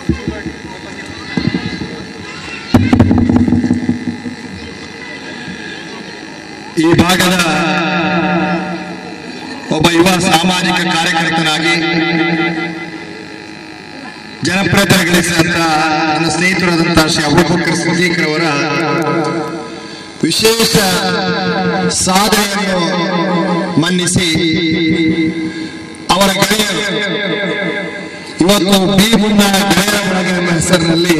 ಈ ಭಾಗದ ಒಬ್ಬ ಯುವ ಸಾಮಾಜಿಕ ಕಾರ್ಯಕರ್ತನಾಗಿ ಜನಪ್ರಿಯತೆ ಗಳಿಸಿದಂತ ನನ್ನ ಸ್ನೇಹಿತರಾದಂತಹ ಶ್ರೀ ಅಬೂಬಕರ್ ಸಿದ್ದೀಕ್ರವರ ವಿಶೇಷ ಸಾಧನೆಯನ್ನು ಮನ್ನಿಸಿ ಅವರ ಗೆಳೆಯರು ಇವತ್ತು ಬಿ ಮುನ್ನ ಗೆಳೆಯರ ಬಳಗ ಎಂಬ ಹೆಸರಿನಲ್ಲಿ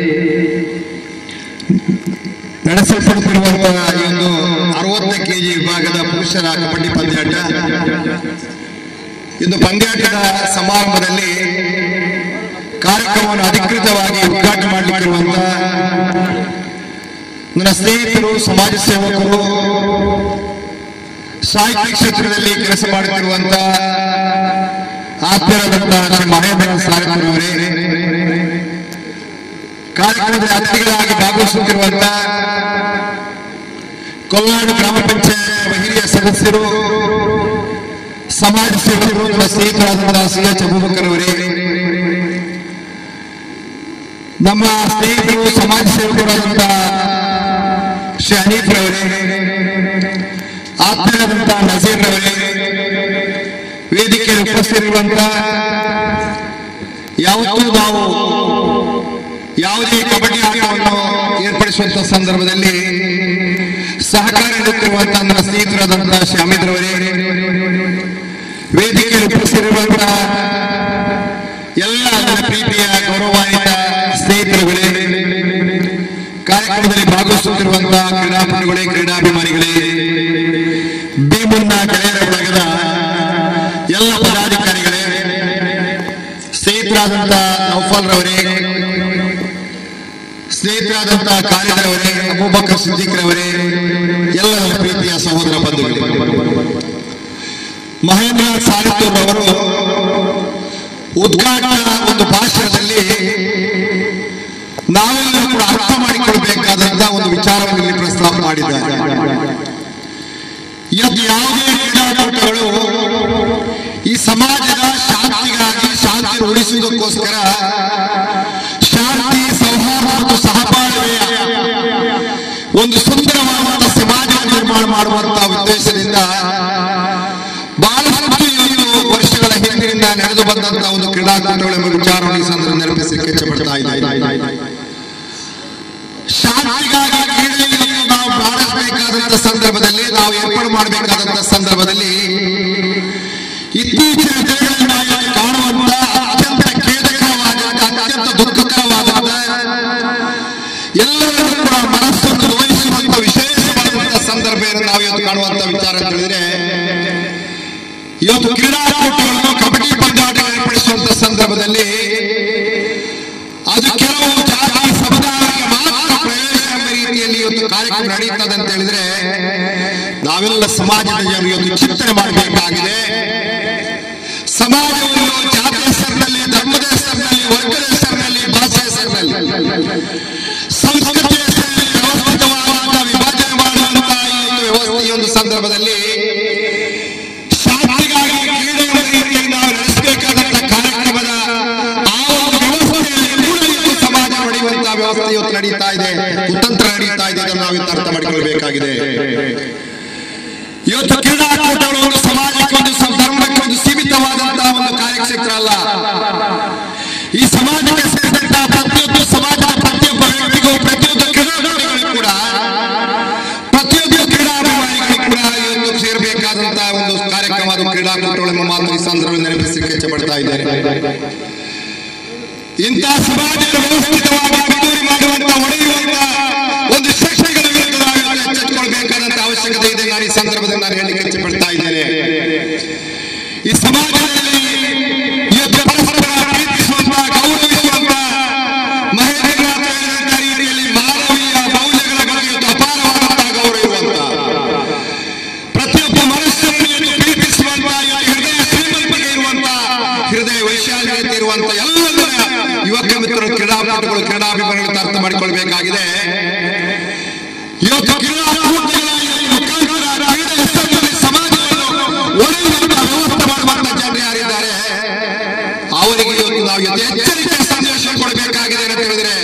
ನಡೆಸಲ್ಪಡುತ್ತಿರುವಂತಹ ಈ ಒಂದು ಅರವತ್ತು ಕೆಜಿ ವಿಭಾಗದ ಪುರುಷರ ಕಬಡ್ಡಿ ಪಂದ್ಯಾಟ ಇಂದು ಪಂದ್ಯಾಟದ ಸಮಾರಂಭದಲ್ಲಿ ಕಾರ್ಯಕ್ರಮವನ್ನು ಅಧಿಕೃತವಾಗಿ ಉದ್ಘಾಟನೆ ಮಾಡಲಿಕ್ಕಿರುವಂತಹ ನನ್ನ ಸ್ನೇಹಿತರು ಸಮಾಜ ಸೇವಕರು ಸಾಹಿತ್ಯ ಕ್ಷೇತ್ರದಲ್ಲಿ ಕೆಲಸ ಮಾಡುತ್ತಿರುವಂತಹ ಆತ್ಮೀಯರಾದಂತಹ ಶ್ರೀ ಮಹೇಂದ್ರ ಸಾರಥಿಯವರೇ ಕಾರ್ಯಕ್ರಮದ ಅತಿಥಿಗಳಾಗಿ ಭಾಗವಹಿಸುತ್ತಿರುವಂತಹ ಕೊಲ್ಲಾಡು ಗ್ರಾಮ ಪಂಚಾಯತ್ ಹಿರಿಯ ಸದಸ್ಯರು ಸಮಾಜ ಸೇವಕರು ನಮ್ಮ ಸ್ನೇಹಿತರಾದಂತಹ ಸಿ ಎಚ್ ಅಬೂಬಕರ್ ಅವರೇ ನಮ್ಮ ಸ್ನೇಹಿತರು ಸಮಾಜ ಸೇವಕರಾದಂತಹ ಶ್ರೀ ಹನೀಫ್ ರವರೇ ಆತ್ಮೀಯರಾದಂತಹ ನಜೀರ್ ರವರೇ ವೇದಿಕೆಯಲ್ಲಿ ಉಪಸ್ಥಿತಿರುವಂತಹ ಯಾವತ್ತೂ ನಾವು ಯಾವುದೇ ಕಬಡ್ಡಿ ಆಟವನ್ನು ಏರ್ಪಡಿಸುವಂತ ಸಂದರ್ಭದಲ್ಲಿ ಸಹಕಾರ ನೀಡುತ್ತಿರುವಂತಹ ನನ್ನ ಸ್ನೇಹಿತರಾದಂತಹ ಶ್ರೀ ಅಮಿತ್ ರವರೇ ವೇದಿಕೆಯಲ್ಲಿ ಉಪಸ್ಥಿತಿರುವಂತಹ ಎಲ್ಲ ನನ್ನ ಪ್ರೀತಿಯ ಗೌರವಾನ್ವಿತ ಸ್ನೇಹಿತರುಗಳೇ ಕಾರ್ಯಕ್ರಮದಲ್ಲಿ ಭಾಗವಹಿಸುತ್ತಿರುವಂತಹ ಕ್ರೀಡಾಪಟುಗಳೇ ಕ್ರೀಡಾಭಿಮಾನಿಗಳೇ ಭೀಮನ್ನ ಗೆಳೆಯರ ಬಳಗದ ಎಲ್ಲ ಪದಾಧಿಕಾರಿಗಳೇ ಸ್ನೇಹಿತರಾದಂತಹ ನೌಫಲ್ ರವರೇ ಸ್ನೇಹಿತರಾದಂತಹ ಕಾರ್ಯದವರೇ ಅಬೂಬಕರ್ ಸಿದ್ದಿಕ್ ರವರೇ ಎಲ್ಲ ನನ್ನ ಪ್ರೀತಿಯ ಸಹೋದರ ಬಂಧುಗಳೇ ಮಹೇಂದ್ರ ಸಾಲಿತೂರ್ ಅವರು ಉದ್ಘಾಟನಾ ಒಂದು ಭಾಷಣದಲ್ಲಿ ನಾವೆಲ್ಲರೂ ಕೂಡ ಅರ್ಥ ಮಾಡಿಕೊಳ್ಬೇಕಾದಂತಹ ಒಂದು ವಿಚಾರವನ್ನು ಇಲ್ಲಿ ಪ್ರಸ್ತಾಪ ಮಾಡಿದ್ದಾರೆ ಇವತ್ತು ಯಾವುದೇ ಕ್ರೀಡಾಕೂಟಗಳು ಈ ಸಮಾಜದ ಶಾಂತಿಗಾಗಿ ಶಾಂತಿ ಉಳಿಸುವುದಕ್ಕೋಸ್ಕರ ಶಾಂತಿ ಸೌಹಾರ್ದ ಮತ್ತು ಸಹಬಾಳ್ವೆಯ ಒಂದು ಸುಂದರವಾದಂತಹ ಸಮಾಜ ನಿರ್ಮಾಣ ಮಾಡುವಂತಹ ಉದ್ದೇಶದಿಂದ ಬಹಳಷ್ಟು ಇವತ್ತು ವರ್ಷಗಳ ಹಿಂದಿನಿಂದ ನಡೆದು ಬಂದಂತಹ ಒಂದು ಕ್ರೀಡಾಕೂಟಗಳು ಎಂಬ ವಿಚಾರವನ್ನು ಈ ಸಂದರ್ಭ ನೆನಪಿಸಲಿಕ್ಕೆ ಇಚ್ಛಪಡ್ತಾ ಇದ್ದಾರೆ ಶಾಂತಿಗಾಗಿ ಕ್ರೀಡೆಯನ್ನು ನಾವು ಪ್ರಾರಂಭಿಸಬೇಕಾದಂತಹ ಸಂದರ್ಭದಲ್ಲಿ ನಾವು ಏರ್ಪಾಡು ಮಾಡಬೇಕಾದಂತಹ ಸಂದರ್ಭದಲ್ಲಿ ಇತ್ತೀಚಿನ ದಿನಗಳಲ್ಲಿ ನಾವು ಇಲ್ಲಿ ಕಾಣುವಂತ ಅತ್ಯಂತ ಖೇದಕರವಾದಂತ ಅತ್ಯಂತ ದುಃಖಕರವಾದಂತ ಎಲ್ಲರನ್ನೂ ಕೂಡ ಮನಸ್ಸನ್ನು ನೋಯಿಸುವಂತ ವಿಶೇಷವಾದಂತಹ ಸಂದರ್ಭ ಏನು ನಾವು ಇವತ್ತು ಕಾಣುವಂತ ವಿಚಾರ ಅಂತ ಹೇಳಿದ್ರೆ ಇವತ್ತು ಕ್ರೀಡಾಕೂಟಗಳನ್ನು ಕಬಡ್ಡಿ ಪಂದ್ಯಾಟ ಏರ್ಪಡಿಸುವಂತ ಸಂದರ್ಭದಲ್ಲಿ ಅದು ಕೆಲವು ಜಾತಿ ಸಮುದಾಯಕ್ಕೆ ಮಾತ್ರ ಪ್ರಯೋಜನ ಎಂಬ ರೀತಿಯಲ್ಲಿ ಇವತ್ತು ಕಾರ್ಯಕ್ರಮ ನಡೆಯುತ್ತದೆ ಅಂತ ಹೇಳಿದ್ರೆ ನಾವೆಲ್ಲ ಸಮಾಜದ ಜನರು ಇವತ್ತು ಚಿಂತನೆ ಮಾಡಬೇಕಾಗಿದೆ ಸಮಾಜವನ್ನು ಜಾತಿ ಹೆಸರಿನಲ್ಲಿ ಧರ್ಮದ ಹೆಸರಿನಲ್ಲಿ ವರ್ಗದ ಹೆಸರಿನಲ್ಲಿ ಭಾಷೆ ಹೆಸರಿನಲ್ಲಿ ಸಂಸ್ಕೃತಿ ಹೆಸರಿನಲ್ಲಿ ವ್ಯವಸ್ಥಿತವಾದಂತಹ ವಿಭಜನೆ ಮಾಡುವಂತಹ ಈ ಒಂದು ವ್ಯವಸ್ಥೆ ಈ ಒಂದು ಸಂದರ್ಭದಲ್ಲಿ ಶಾಂತಿಗಾಗಿ ಕ್ರೀಡೆಗಳ ರೀತಿಯಲ್ಲಿ ನಾವು ನಡೆಸಬೇಕಾದಂತಹ ಕಾರ್ಯಕ್ರಮದ ಆ ಒಂದು ವ್ಯವಸ್ಥೆಯಲ್ಲಿ ಕೂಡ ಇವತ್ತು ಸಮಾಜ ನಡೆಯುವಂತಹ ವ್ಯವಸ್ಥೆ ಇವತ್ತು ನಡೀತಾ ಇದೆ ಕುತಂತ್ರ ನಡೀತಾ ಇದೆ ಇದನ್ನು ನಾವು ಇವತ್ತು ಅರ್ಥ ಮಾಡಿಕೊಳ್ಳಬೇಕಾಗಿದೆ ಇವತ್ತು ಕ್ರೀಡಾಕೂಟಗಳು ಒಂದು ಸಮಾಜಕ್ಕೆ ಒಂದು ಸ- ಧರ್ಮಕ್ಕೆ ಒಂದು ಸೀಮಿತವಾದಂತಹ ಒಂದು ಕಾರ್ಯಕ್ಷೇತ್ರ ಅಲ್ಲ ಈ ಸಮಾಜಕ್ಕೆ ಸೇರಿದಂತಹ ಪ್ರತಿಯೊಂದು ಸಮಾಜದ ಪ್ರತಿಯೊಬ್ಬ ವ್ಯಕ್ತಿಗೂ ಪ್ರತಿಯೊಂದು ಕ್ರೀಡಾಪಟುಗಳಿಗೂ ಕೂಡ ಪ್ರತಿಯೊಂದು ಕ್ರೀಡಾಭಿಮಾನಿಗಳು ಕೂಡ ಇವತ್ತು ಸೇರಬೇಕಾದಂತಹ ಒಂದು ಕಾರ್ಯಕ್ರಮ ಅದು ಕ್ರೀಡಾಕೂಟಗಳನ್ನು ಮಾತ್ರ ಈ ಸಂದರ್ಭದಲ್ಲಿ ನೆನಪಿಸಲಿಕ್ಕೆ ಇಚ್ಛಪಡ್ತಾ ಇದ್ದಾರೆ ಇಂತಹ ಸಮಾಜದ ವ್ಯವಸ್ಥಿತವಾಗಿ ಪಿತೂರಿ ಮಾಡುವಂತ ಒಡೆಯುವಂತ ಒಂದು ಶಿಕ್ಷೆಗಳ ವಿರುದ್ಧ ನಾವು ಎಚ್ಚೆತ್ತುಕೊಳ್ಬೇಕಾದಂತ ಅವಶ್ಯಕತೆ ಇದೆ ನಾನು ಈ ಸಂದರ್ಭದಲ್ಲಿ ನಾನು ಹೇಳಲಿಕ್ಕೆ ಇಚ್ಛಪಡ್ತಾ ಇದ್ದೇನೆ ಈ ಸಮಾಜದಲ್ಲಿ ಇವತ್ತು ಪರಸ್ಪರ ಪ್ರೀತಿಸುವಂತ ಗೌರವಿಸುವಂತ ಮಹಿಳೆಯರ ಅಂತ ಹೇಳಿದಂತ ರೀತಿಯಲ್ಲಿ ಮಾನವೀಯ ಮೌಲ್ಯಗಳ ಬಗ್ಗೆ ಇವತ್ತು ಅಪಾರವಾದಂತಹ ಗೌರವ ಇರುವಂತ ಪ್ರತಿಯೊಬ್ಬ ಮನುಷ್ಯರನ್ನು ಇವತ್ತು ಪ್ರೀತಿಸುವಂತ ಇವತ್ತು ಹೃದಯ ಶ್ರೀಮಂತಿಕೆ ಇರುವಂತ ಹೃದಯ ವೈಶಾಲ್ಯತೆ ಇರುವಂತ ಎಲ್ಲ ಯುವಕ ಮಿತ್ರರು ಕ್ರೀಡಾಪಟುಗಳು ಕ್ರೀಡಾಭಿಮಾನಿಗಳು ಅರ್ಥ ಮಾಡಿಕೊಳ್ಬೇಕಾಗಿದೆ ಇವತ್ತು ಕ್ರೀಡಾಕೂಟಗಳ ಈ ಮುಖಾಂತರ ಕ್ರೀಡೆ ಹೆಸರಿನಲ್ಲಿ ಸಮಾಜವನ್ನು ಒಡೆಯುವಂತ ವ್ಯವಸ್ಥೆ ಮಾಡುವಂತ ಜನರು ಯಾರಿದ್ದಾರೆ ಅವರಿಗೆ ಇವತ್ತು ನಾವು ಇವತ್ತು ಎಚ್ಚರಿಕೆಯ ಸಂದೇಶ ಕೊಡಬೇಕಾಗಿದೆ ಅಂತ ಹೇಳಿದ್ರೆ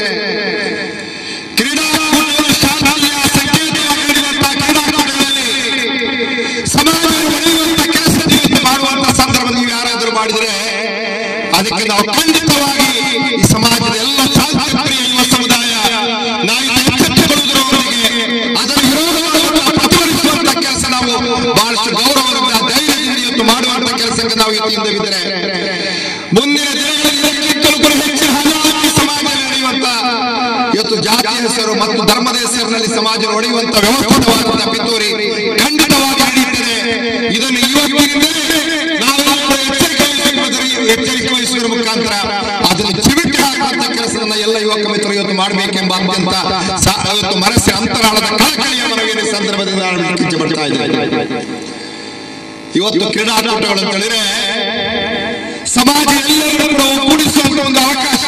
ಕ್ರೀಡಾಕೂಟಗಳು ಶಾಲೆಯ ಸಂಕೇತವಾಗಿ ನಡೆಯುವಂತಹ ಕ್ರೀಡಾಕೂಟಗಳಲ್ಲಿ ಸಮಾಜವನ್ನು ಒಡೆಯುವಂತ ಕೆಲಸ ನೀವು ಮಾಡುವಂತ ಸಂದರ್ಭ ನೀವು ಯಾರಾದರೂ ಮಾಡಿದ್ರೆ ಅದಕ್ಕೆ ನಾವು ಖಂಡಿತವಾಗಿ ಈ ಸಮಾಜದ ಎಲ್ಲ ಶಾಂತಿಪ್ರಿಯ ಯುವ ಸಮುದಾಯ ನಾವು ಇದು ಎಚ್ಚೆತ್ತುಕೊಳ್ಳುವುದರೊಂದಿಗೆ ಅದರ ವಿರೋಧವನ್ನು ಪ್ರತಿಭಟಿಸುವಂತ ಕೆಲಸ ನಾವು ಬಹಳಷ್ಟು ಗೌರವದಿಂದ ಧೈರ್ಯದಿಂದ ಇವತ್ತು ಮಾಡುವಂತ ಕೆಲಸಕ್ಕೆ ನಾವು ಇವತ್ತಿಂದ ಬಿದ್ದರೆ ಮುಂದಿನ ದಿನಗಳಲ್ಲಿ ಇದಕ್ಕಿಂತಲೂ ಕೂಡ ಹೆಚ್ಚಿನ ಹಲವಾರು ಸಮಾಜ ನಡೆಯುವಂತ ಇವತ್ತು ಜಾತಿ ಹೆಸರು ಮತ್ತು ಧರ್ಮದ ಹೆಸರಿನಲ್ಲಿ ಸಮಾಜ ಒಡೆಯುವಂತ ವ್ಯವಸ್ಥಿತವಾದಂತಹ ಪಿತೂರಿ ಖಂಡಿತವಾಗಿ ನಡೆಯುತ್ತದೆ ಇದನ್ನು ಇವತ್ತಿನಿಂದಲೇ ನಾವು ಎಚ್ಚರಿಕೆ ವಹಿಸುವುದರ- ಎಚ್ಚರಿಕೆ ವಹಿಸುವುದರ ಮುಖಾಂತರ ಅದನ್ನು ಚಿವಿಟಿ ಹಾಕುವಂತ ಕೆಲಸವನ್ನ ಎಲ್ಲ ಯುವಕ ಮಿತ್ರರು ಇವತ್ತು ಮಾಡಬೇಕೆಂಬ ಅತ್ಯಂತ ಸ- ಇವತ್ತು ಮನಸ್ಸಿನ ಅಂತರಾಳದ ಕಳಕಳಿಯ ಮನವಿಯ ಸಂದರ್ಭದಿಂದ ನಾನು ಕಿಚ್ಚು ಪಡ್ತಾ ಇದ್ದೇನೆ ಇವತ್ತು ಕ್ರೀಡಾಕೂಟಗಳು ಅಂತ ಹೇಳಿದ್ರೆ ಸಮಾಜ ಎಲ್ಲರನ್ನು ಒಗ್ಗೂಡಿಸುವಂತ ಒಂದು ಅವಕಾಶ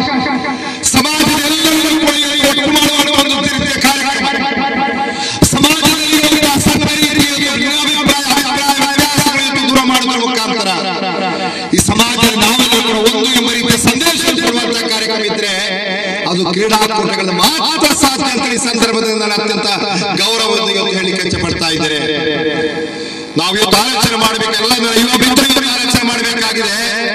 ಸಮಾಜದ ಎಲ್ಲರನ್ನು ಕೂಡ ಇಲ್ಲಿ ಒಟ್ಟು ಮಾಡುವಂತ ಒಂದು ರೀತಿಯ ಕಾರ್ಯಕ್ರಮ ಸಮಾಜದಲ್ಲಿ ಇರುವಂತಹ ಸಣ್ಣ ರೀತಿಯ ಭಿನ್ನಾಭಿಪ್ರಾಯ, ಅಭಿಪ್ರಾಯ ವ್ಯತ್ಯಾಸಗಳನ್ನು ದೂರ ಮಾಡುವುದರ ಮುಖಾಂತರ ಈ ಸಮಾಜದಲ್ಲಿ ನಾವೆಲ್ಲರೂ ಕೂಡ ಒಂದು ಎಂಬ ರೀತಿಯ ಸಂದೇಶ ಕೊಡುವಂತಹ ಕಾರ್ಯಕ್ರಮ ಇದ್ರೆ ಅದು ಕ್ರೀಡಾಕೂಟಗಳ ಮಾತ್ರ ಸಾಧ್ಯ ಅಂತ ಈ ಸಂದರ್ಭದಲ್ಲಿ ನಾನು ಅತ್ಯಂತ ಗೌರವದಿಂದ ಇವತ್ತು ಹೇಳಿಕೆ ಇಚ್ಛೆ ಪಡ್ತಾ ಇದ್ದೇನೆ ನಾವು ಇವತ್ತು ಆಲೋಚನೆ ಮಾಡಬೇಕು ಎಲ್ಲ ಯುವ ಮಿತ್ರರು ಆಲೋಚನೆ ಮಾಡಬೇಕಾಗಿದೆ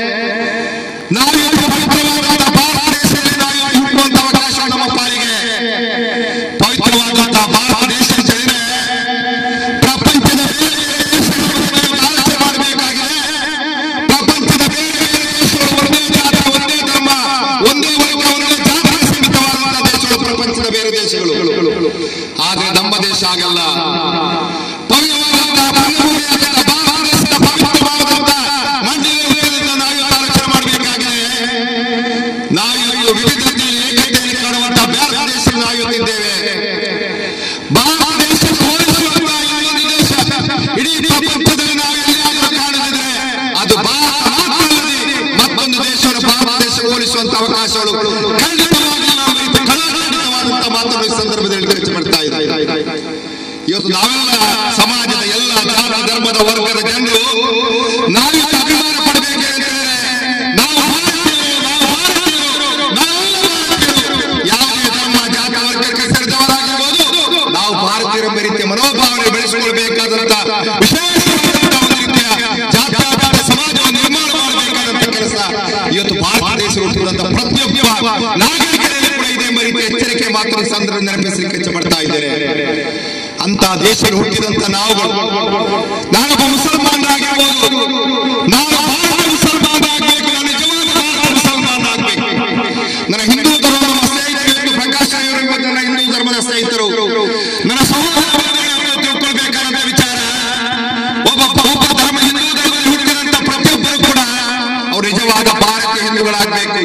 ನಾವು ಇವತ್ತು ಪವಿತ್ರವಾದಂತಹ ಭಾರತ ದೇಶದಲ್ಲಿ ನಾವು ಇವತ್ತು ಹುಟ್ಟುವಂತ ಅವಕಾಶ ನಮ್ಮ ಪಾಲಿಗೆ ಪವಿತ್ರವಾದಂತಹ ಭಾರತ ದೇಶ ಅಂತ ಹೇಳಿದ್ರೆ ಪ್ರಪಂಚದ ಬೇರೆ ಬೇರೆ ದೇಶಗಳು ನಾವು ಆಲೋಚನೆ ಮಾಡಬೇಕಾಗಿದೆ ಪ್ರಪಂಚದ ಬೇರೆ ಬೇರೆ ದೇಶಗಳು ಒಂದೇ ಜಾತಿ ಒಂದೇ ಧರ್ಮ ಒಂದೇ ವರ್ಗ ಒಂದೇ ಜಾತಿ ಸೀಮಿತವಾದಂತಹ ದೇಶಗಳು ಪ್ರಪಂಚದ ಬೇರೆ ದೇಶಗಳು ಆದ್ರೆ ನಮ್ಮ ದೇಶ ಆಗಲ್ಲ ಪವಿತ್ರವಾದಂತಹ ಪವಿತ್ರವಾದಂತಹ ಭಾರತ ದೇಶದ ಪವಿತ್ರವಾದಂತಹ ಮಂಡಿಯಲ್ಲಿ ನಾವು ಇವತ್ತು ಆಲೋಚನೆ ಮಾಡಬೇಕಾಗಿದೆ ನಾವು ಇವತ್ತು ವಿವಿಧತೆಯಲ್ಲಿ ಏಕತೆಯಲ್ಲಿ ಕಾಣುವಂತಹ ಭಾರತ ದೇಶ ನಾವು ಇವತ್ತಿದ್ದೇವೆ ಭಾರತ ದೇಶ ಹೋಲಿಸುವಂತಹ ಇನ್ನೊಂದು ದೇಶ ಇಡೀ ಪ್ರಪಂಚದಲ್ಲಿ ನಾವು ಎಲ್ಲಿಯಾದರೂ ಕಾಣದಿದ್ರೆ ಅದು ಭಾರತ ಮಾತ್ರ ಅಲ್ಲದೆ ಮತ್ತೊಂದು ದೇಶವನ್ನು ಭಾರತ ದೇಶ ಹೋಲಿಸುವಂತ ಅವಕಾಶಗಳು ಖಂಡಿತವಾಗಿ ನಾವು ಇದು ಕಳಕಳಿತವಾದಂತಹ ಮಾತನ್ನು ಈ ಸಂದರ್ಭದಲ್ಲಿ ಖರ್ಚು ಮಾಡ್ತಾ ಇದ್ದಾರೆ ಇವತ್ತು ನಾವೆಲ್ಲ ಸಮಾಜದ ಎಲ್ಲ ಜಾತಿ ಧರ್ಮದ ವರ್ಗದ ಜನರು ನಾವಿತ್ತು ಅಭಿಮಾನ ಪಡಬೇಕು ಅಂತ ಹೇಳಿದ್ರೆ ನಾವು ಭಾರತೀಯರು, ನಾವು ಭಾರತೀಯರು, ನಾವೆಲ್ಲ ಭಾರತೀಯರು. ಯಾವುದೇ ಧರ್ಮ ಜಾತಿ ವರ್ಗಕ್ಕೆ ಸೇರಿದವರಾಗಿರ್ಬೋದು ನಾವು ಭಾರತೀಯರೆಂಬ ರೀತಿಯ ಮನೋಭಾವನೆ ಬೆಳೆಸಿಕೊಳ್ಬೇಕಾದಂತ ವಿಶೇಷವಾದಂತಹ ಒಂದು ರೀತಿಯ ಜಾತ್ಯಾತೀತ ಸಮಾಜವನ್ನು ನಿರ್ಮಾಣ ಮಾಡಬೇಕಾದಂತ ಕೆಲಸ ಇವತ್ತು ಭಾರತ ದೇಶ ಹುಟ್ಟಿದಂತ ಪ್ರತಿಯೊಬ್ಬ ನಾಗರಿಕರಲ್ಲಿ ಕೂಡ ಇದೆ ಎಂಬ ರೀತಿಯ ಎಚ್ಚರಿಕೆ ಮಾತ್ರ ಈ ಸಂದರ್ಭ ನೆನಪಿಸಲಿಕ್ಕೆ ಇಚ್ಛೆ ಪಡ್ತಾ ಇದ್ದೇನೆ ಅಂತ ದೇಶದಲ್ಲಿ ಹುಟ್ಟಿದಂತ ನಾವುಗಳು ನಾನೊಬ್ಬ ಮುಸಲ್ಮಾನರಾಗಿರ್ಬೋದು ನಾನು ಭಾರತ ಮುಸಲ್ಮಾನರಾಗಬೇಕು ನಾನು ನಿಜವಾದ ಭಾರತ ಮುಸಲ್ಮಾನರಾಗಬೇಕು ನನ್ನ ಹಿಂದೂ ಧರ್ಮದ ಸ್ನೇಹಿತರು ಇವತ್ತು ಪ್ರಕಾಶ್ ಅವರು ಇವತ್ತು ನನ್ನ ಹಿಂದೂ ಧರ್ಮದ ಸ್ನೇಹಿತರು ನನ್ನ ಸಹೋದರರು ತಿಳ್ಕೊಳ್ಬೇಕಾದಂತ ವಿಚಾರ ಒಬ್ಬ ಒಬ್ಬ ಧರ್ಮ ಹಿಂದೂ ಧರ್ಮದಲ್ಲಿ ಹುಟ್ಟಿದಂತ ಪ್ರತಿಯೊಬ್ಬರು ಕೂಡ ಅವರು ನಿಜವಾದ ಭಾರತೀಯ ಹಿಂದೂಗಳಾಗಬೇಕು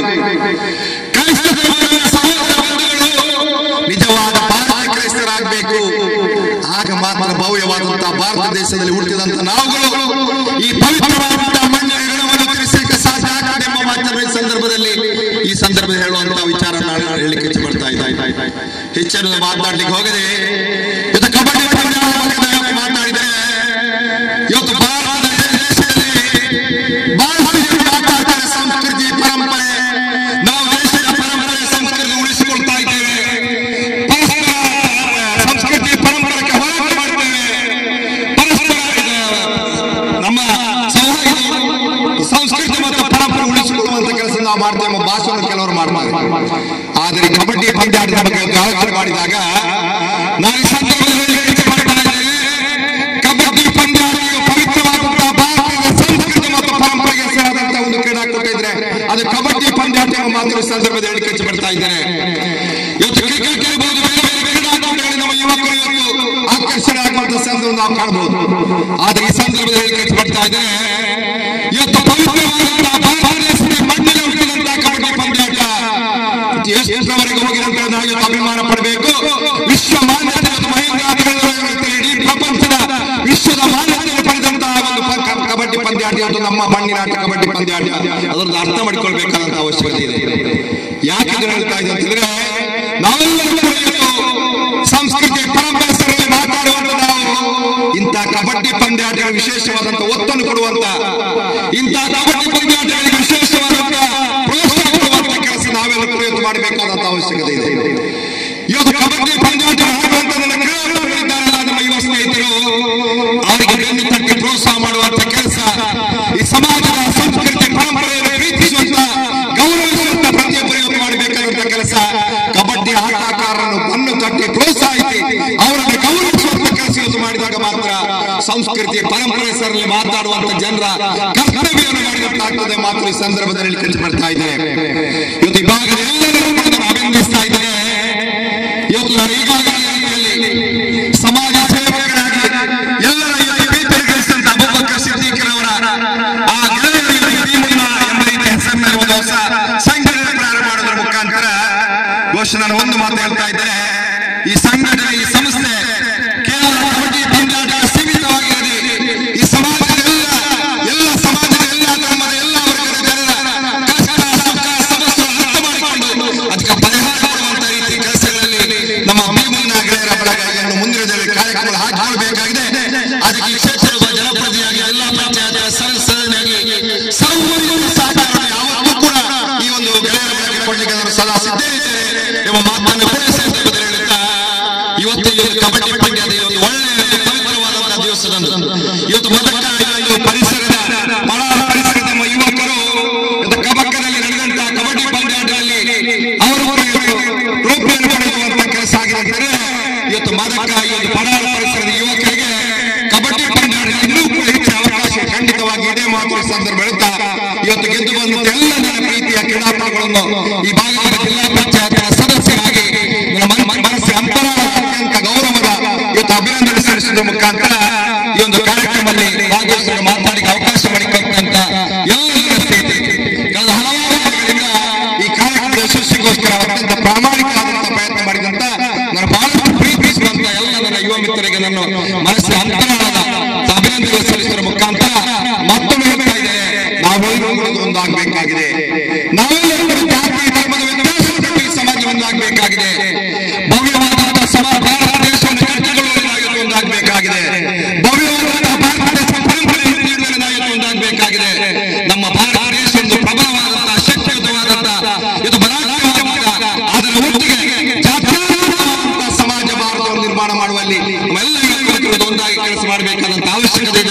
ಕ್ರೈಸ್ತ ಧರ್ಮದ ಸಹೋದರ ಬಂಧುಗಳು ನಿಜವಾದ ಭಾರತ ಕ್ರೈಸ್ತರಾಗಬೇಕು ಆಗ ಮಾತ್ರ ಭವ್ಯವಾದಂತಹ ಭಾರತ ದೇಶದಲ್ಲಿ ಹುಟ್ಟಿದಂತ ನಾವುಗಳು ಈ ಪವಿತ್ರವಾದಂತಹ ಮಣ್ಣಿನ ಋಣವನ್ನು ತೀರಿಸಲಿಕ್ಕೆ ಸಾಧ್ಯ ಆಗ್ತದೆ ಎಂಬ ಮಾತನ್ನು ಈ ಸಂದರ್ಭದಲ್ಲಿ ಈ ಸಂದರ್ಭದಲ್ಲಿ ಹೇಳುವಂತಹ ವಿಚಾರ ನಾನು ಹೇಳಲಿಕ್ಕೆ ಇಚ್ಛೆ ಪಡ್ತಾ ಇದ್ದೆ ಹೆಚ್ಚನ್ನು ಮಾತನಾಡ್ಲಿಕ್ಕೆ ಹೋಗದೆ ಇವತ್ತು ಕಬಡ್ಡಿ ಪಂದ್ಯದ ಬಗ್ಗೆ ನಾವು ಮಾತನಾಡಿದರೆ ಇವತ್ತು ಭಾರತ ದೇಶದಲ್ಲಿ ಬಹಳಷ್ಟು ಜನರು ಮಾತಾಡ್ತಾರೆ ಸಂಸ್ಕೃತಿ ಪರಂಪರೆ ನಾವು ದೇಶದ ಪರಂಪರೆ ಸಂಸ್ಕೃತಿ ಉಳಿಸಿಕೊಳ್ತಾ ಇದ್ದೇವೆ ಪರಸ್ಪರ ಸಂಸ್ಕೃತಿ ಪರಂಪರೆಗೆ ಹೋರಾಟ ಮಾಡ್ತೇವೆ ಪರಸ್ಪರ ಇದು ನಮ್ಮ ಸೌಹಾರ್ದ ಸಂಸ್ಕೃತಿ ಮತ್ತು ಪರಂಪರೆ ಉಳಿಸಿಕೊಳ್ಳುವಂತ ಕೆಲಸ ನಾವು ಮಾಡ್ತೇವೆ ಎಂಬ ಭಾಷಣ ಕೆಲವರು ಮಾಡ್ತಾರೆ ಆದರೆ ಕಬಡ್ಡಿ ಪಂದ್ಯಾಟದ ಬಗ್ಗೆ ಆಲೋಚನೆ ಮಾಡಿದಾಗ ನಾನು ಈ ಸಂದರ್ಭದಲ್ಲಿ ಹೇಳಲಿಕ್ಕೆ ಇಷ್ಟಪಡ್ತಾ ಇದ್ದೇನೆ. ಕಬಡ್ಡಿ ಪಂದ್ಯಾಟವು ಪವಿತ್ರವಾದಂತಹ ಭಾರತದ ಸಂಸ್ಕೃತಿ ಮತ್ತು ಪರಂಪರೆಗೆ ಸೇರಿದಂತಹ ಒಂದು ಕ್ರೀಡಾಕೂಟ ಇದ್ರೆ ಅದು ಕಬಡ್ಡಿ ಪಂದ್ಯಾಟ ಎಂಬ ಮಾತನ್ನು ಈ ಸಂದರ್ಭದಲ್ಲಿ ಹೇಳಿಕೆ ಇಷ್ಟಪಡ್ತಾ ಇದ್ದೇನೆ ಇವತ್ತು ಕ್ರಿಕೆಟ್ ಇರ್ಬೋದು ಬೇರೆ ಬೇರೆ ಕ್ರೀಡಾಕೂಟಗಳಲ್ಲಿ ನಮ್ಮ ಯುವಕರು ಇವತ್ತು ಆಕರ್ಷಣೆ ಆಗುವಂತ ಸಂದರ್ಭ ನಾವು ಕಾಣಬಹುದು ಆದ್ರೆ ಈ ಸಂದರ್ಭದಲ್ಲಿ ಹೇಳಿಕೆ ಇಷ್ಟಪಡ್ತಾ ಇದ್ದೇನೆ ಇವತ್ತು ಪವಿತ್ರವಾದಂತಹ ಭಾರತ ದೇಶದ ಮಣ್ಣಿನ ಹುಟ್ಟಿದಂತಹ ಕಬಡ್ಡಿ ಪಂದ್ಯಾಟ ಎಷ್ಟರವರೆಗೆ ಹೋಗಿದೆ ಅಂತ ನಾವು ಇವತ್ತು ಅಭಿಮಾನ ಪಡಬೇಕು ವಿಶ್ವ ಮಾನ್ಯತೆ ಮತ್ತು ಮಹೇಂದ್ರ ಆಟಗಾರರು ಇಡೀ ಪ್ರಪಂಚದ ವಿಶ್ವದ ಮಾನ್ಯತೆ ಪಡೆದಂತಹ ಒಂದು ಪ- ಕ- ಕಬಡ್ಡಿ ಪಂದ್ಯಾಟ ಇವತ್ತು ನಮ್ಮ ಮಣ್ಣಿನ ಆಟ ಕಬಡ್ಡಿ ಪಂದ್ಯಾಟ ಅದರದ್ದು ಅರ್ಥ ಮಾಡಿಕೊಳ್ಬೇಕಾದಂತ ಅವಶ್ಯಕತೆ ಇದೆ ಯಾಕೆ ಇದನ್ನ ಹೇಳ್ತಾ ಇದ್ದೀನಿ ಅಂತಂದ್ರೆ ನಾವೆಲ್ಲರೂ ಕೂಡ ಇವತ್ತು ಸಂಸ್ಕೃತಿ ಪರಂಪರೆ ಸರಲ್ಲಿ ಮಾತಾಡುವಂತ ನಾವು ಇಂಥ ಕಬಡ್ಡಿ ಪಂದ್ಯಾಟಗಳಿಗೆ ವಿಶೇಷವಾದಂತ ಒತ್ತನ್ನು ಕೊಡುವಂತ ಇಂಥ ಕಬಡ್ಡಿ ಪಂದ್ಯಾಟಗಳಿಗೆ ವಿಶೇಷವಾದಂತ ಪ್ರೋತ್ಸಾಹ ಕೊಡುವಂತ ಕೆಲಸ ನಾವೆಲ್ಲ ಸಂಸ್ಕೃತಿ ಪರಂಪರೆ ಸರಲ್ಲಿ ಮಾತಾಡುವಂತ ಜನರ ಕರ್ತವ್ಯವನ್ನು ಮಾಡಿದಂತಾಗ್ತದೆ ಮಾತ್ರ ಈ ಸಂದರ್ಭದಲ್ಲಿ ಕಟ್ಟಿಬಿಡ್ತಾ ಇದ್ದೇನೆ ಇವತ್ತು ಈ ಭಾಗದ ಎಲ್ಲರೂ ಕೂಡ ನಾನು ಅಭಿನಂದಿಸ್ತಾ ಇದ್ದೇನೆ ಇವತ್ತು ನಾನು ಈಗಾಗಲೇ ರೀತಿಯಲ್ಲಿ ಸಮಾಜ ಸೇವಕರಾಗಿ ಎಲ್ಲರ ಇವತ್ತು ಪ್ರೀತಿಯನ್ನು ಗಳಿಸಿದಂತ ಅಬೂಬಕರ್ ಸಿದ್ದಿಕ್ರವರ ಆ ಗೆಳೆಯರು ಇವತ್ತು ಭೀಮಣ್ಣ ಎಂಬ ರೀತಿ ಹೆಸರಿನಲ್ಲಿ ಒಂದು ಹೊಸ ಸಂಘಟನೆ ಪ್ರಾರಂಭ ಮಾಡೋದ್ರ ಮುಖಾಂತರ ಬಹುಶಃ ನಾನು ಒಂದು ಮಾತು ಹೇಳ್ತಾ ಇದ್ದೇನೆ ಈ ಸಂಘಟನೆ ಈ ಸಂಸ್ಥೆ ಕೇವಲ ಕಬಡ್ಡಿ ಪಂದ್ಯಾಟ ಸೀಮಿತವಾಗಿರದೆ ಈ ಸಮಾಜದ ಎಲ್ಲ ಎಲ್ಲ ಸಮಾಜದ ಎಲ್ಲ ಧರ್ಮದ ಎಲ್ಲ ವರ್ಗದ ಜನರ ಕಷ್ಟ ಸುಖ ಸಮಸ್ಯೆ ಅರ್ಥ ಮಾಡಿಕೊಂಡು ಅದಕ್ಕೆ ಪರಿಹಾರ ಕೊಡುವಂತ ರೀತಿ ಕೆಲಸಗಳಲ್ಲಿ ನಮ್ಮ ಭೀಮಣ್ಣ ಗೆಳೆಯರ ಬಳಗ ಇನ್ನು ಮುಂದಿನ ದಿನಗಳಲ್ಲಿ ಕಾರ್ಯಕ್ರಮಗಳು ಹಾಕಿಕೊಳ್ಬೇಕಾಗಿದೆ ಅದಕ್ಕೆ ಈ ಕ್ಷೇತ್ರದ ಜನಪ್ರತಿನಿಧಿಯಾಗಿ ಎಲ್ಲ ಪಂಚಾಯತ್ ಸದಸ್ಯರಾಗಿ ಸರ್ವರಿಗೂ ಸಹಕಾರ ಯಾವತ್ತೂ ಕೂಡ ಈ ಒಂದು ಗೆಳೆಯರ ಬಳಗ ಕೊಡ್ಲಿಕ್ಕೆ ನಾನು ಸದಾ ಸಿದ್ಧೇ ಇದ್ದೇನೆ ಎಂಬ ಮಾತನ್ನು ಕೂಡ ಈ ಸಂದರ್ಭದಲ್ಲಿ ಹೇಳುತ್ತಾ ಇವತ್ತು ಈ ಒಂದು ಕಬಡ್ಡಿ ಪಂದ್ಯದ ಈ ಒಂದು ಒಳ್ಳೆಯ ಒಂದು ಪವಿತ್ರವಾದಂತಹ ದಿವಸದಂದು ಇವತ್ತು ಮೊದಲ ಈ ಒಂದು ಪರಿಸರದ ಮಳಾಲ ಪರಿಸರದ ನಮ್ಮ ಯುವಕರು ಇವತ್ತು ಕಬಕ್ಕದಲ್ಲಿ ನಡೆದಂತಹ ಕಬಡ್ಡಿ ಪಂದ್ಯಾಟದಲ್ಲಿ ಅವರು ಕೂಡ ಇವತ್ತು ಟ್ರೋಫಿಯನ್ನು ಪಡೆಯುವಂತ ಕೆಲಸ ಆಗಿದೆ ಅಂತ ಹೇಳಿದ್ರೆ ಇವತ್ತು ಮದಕ ಈ ಒಂದು ಪಡಾಲ ಪರಿಸರದ ಯುವಕರಿಗೆ ಕಬಡ್ಡಿ ಪಂದ್ಯಾಟದಲ್ಲಿ ಇನ್ನೂ ಕೂಡ ಹೆಚ್ಚಿನ ಅವಕಾಶ ಖಂಡಿತವಾಗಿ ಇದೆ ಮಾತ್ರ ಈ ಸಂದರ್ಭ ಹೇಳುತ್ತಾ ಇವತ್ತು ಗೆದ್ದು ಬಂದಂತ ಎಲ್ಲ ನನ್ನ ಪ್ರೀತಿಯ ಕ್ರೀಡಾಪಟುಗಳನ್ನು ಈ ಭಾಗದ ಜಿಲ್ಲಾ ಪಂಚಾಯತ್ ಸದಸ್ಯರಾಗಿ ನನ್ನ ಮನ- ಮನ- ಮನಸ್ಸಿನ ಅಂತರಾಳ ಅತ್ಯಂತ ಗೌರವದ ಇವತ್ತು ಅಭಿನಂದನೆ ಸಲ್ಲಿಸುವ ಮುಖಾಂತರ ಈ ಒಂದು ಕಾರ್ಯಕ್ರಮದಲ್ಲಿ ಭಾಗವಹಿಸಲು ಮಾತಾಡಿ ಅವಕಾಶ ಮಾಡಿಕೊಟ್ಟಂತ ಎಲ್ಲ ನನ್ನ ಸ್ನೇಹಿತರಿಗೆ ಕಳೆದ ಹಲವಾರು ದಿನಗಳಿಂದ ಈ ಕಾರ್ಯಕ್ರಮದ ಯಶಸ್ಸಿಗೋಸ್ಕರ ಅತ್ಯಂತ ಪ್ರಾಮಾಣಿಕವಾದಂತ ಪ್ರಯತ್ನ ಮಾಡಿದಂತ ನಾನು ಬಹಳಷ್ಟು ಪ್ರೀತಿಸುವಂತ ಎಲ್ಲ ನನ್ನ ಯುವ ಮಿತ್ರರಿಗೆ ನಾನು ಮನಸ್ಸಿನ ಅಂತರಾಳದ ಅಭಿನಂದನೆ ಸಲ್ಲಿಸುವ ಮುಖಾಂತರ ಮತ್ತೊಮ್ಮೆ ಹೇಳ್ತಾ ಇದ್ದೇನೆ ನಾವೆಲ್ಲರೂ ಕೂಡ ಒಂದಾಗಬೇಕಾಗಿದೆ ನಾವೆಲ್ಲರೂ ಕೂಡ ಜಾತಿ ಧರ್ಮದ ವ್ಯತ್ಯಾಸವನ್ನು ಬಿಟ್ಟು ಈ ಸಮಾಜ ಒಂದಾಗಬೇಕಾಗಿದೆ ಭವ್ಯವಾದಂತಹ ಸಮಾಜ ಭಾರತ ದೇಶವನ್ನು ಕಟ್ಟಿಕೊಳ್ಳುವುದಾಗಿ ಒಂದಾಗಬೇಕಾಗಿದೆ ಭವ್ಯವಾದಂತಹ ಭಾರತ ದೇಶ ಪರಂಪರೆಯನ್ನು ನೀಡುವುದಾಗಿ ಒಂದಾಗಬೇಕಾಗಿದೆ ನಮ್ಮ ಭಾರತ ದೇಶ ಒಂದು ಪ್ರಬಲವಾದಂತಹ ಶಕ್ತಿಯುತವಾದಂತಹ ಇದು ಬಲಾಢ್ಯವಾದ ಅದರ ಒಟ್ಟಿಗೆ ಜಾತ್ಯಾತೀತವಾದಂತಹ ಸಮಾಜ ಭಾರತವನ್ನು ನಿರ್ಮಾಣ ಮಾಡುವಲ್ಲಿ ನಮ್ಮೆಲ್ಲ ಯುವಕರು ಒಂದಾಗಿ ಕೆಲಸ ಮಾಡಬೇಕಾದಂತ ಅವಶ್ಯಕತೆ ಇದೆ